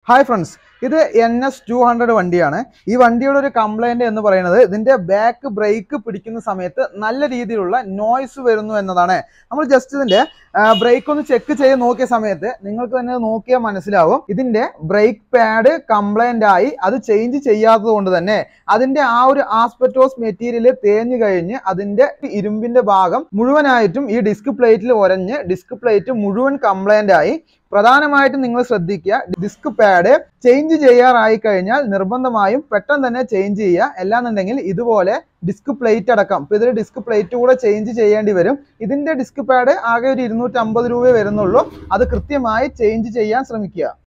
hi friends ഇത് N S two hundred വണ്ടിയാണ് ഈ വണ്ടിയുടെ ഒരു കംപ്ലൈന്റ് എന്ന് പറയുന്നത് ഇതിന്റെ ബാക്ക് ബ്രേക്ക് പിടിക്കുന്ന സമയത്ത് നല്ല രീതിയിലുള്ള നോയ്സ് വരുന്നു എന്നതാണ് നമ്മൾ ജസ്റ്റ് ഇതിന്റെ ബ്രേക്ക് ഒന്ന് ചെക്ക് ചെയ്ത് നോക്കിയ സമയത്ത് നിങ്ങൾക്ക് തന്നെ നോക്കിയാൽ മനസ്സിലാവും ഇതിന്റെ ബ്രേക്ക് പാഡ് കംപ്ലൈന്റ് ആയി അത് ചേഞ്ച് ചെയ്യാത്തത് കൊണ്ട് തന്നെ അതിന്റെ ആ ഒരു ആസ്പെറ്റോസ് മെറ്റീരിയൽ തേഞ്ഞു കഴിഞ്ഞ് അതിന്റെ ഇരുമ്പിന്റെ ഭാഗം മുഴുവനായിട്ടും ഈ ഡിസ്ക് പ്ലേറ്റിൽ ഒരഞ്ഞ് ഡിസ്ക് പ്ലേറ്റ് മുഴുവൻ കംപ്ലൈന്റ് ആയി പ്രധാനമായിട്ടും നിങ്ങൾ ശ്രദ്ധിക്കുക ഡിസ്ക് പാഡ് ചേഞ്ച് ചെയ്യാറായി കഴിഞ്ഞാൽ നിർബന്ധമായും പെട്ടെന്ന് തന്നെ ചേഞ്ച് ചെയ്യുക അല്ലാന്നുണ്ടെങ്കിൽ ഇതുപോലെ ഡിസ്ക് പ്ലേറ്റ് അടക്കം ഇപ്പൊ ഇതിൽ ഡിസ്ക് പ്ലേറ്റ് കൂടെ ചേഞ്ച് ചെയ്യേണ്ടി വരും ഇതിന്റെ ഡിസ്ക് പാഡ് ആകെ ഒരു ഇരുന്നൂറ്റമ്പത് രൂപയെ വരുന്നുള്ളൂ അത് കൃത്യമായി ചേഞ്ച് ചെയ്യാൻ ശ്രമിക്കുക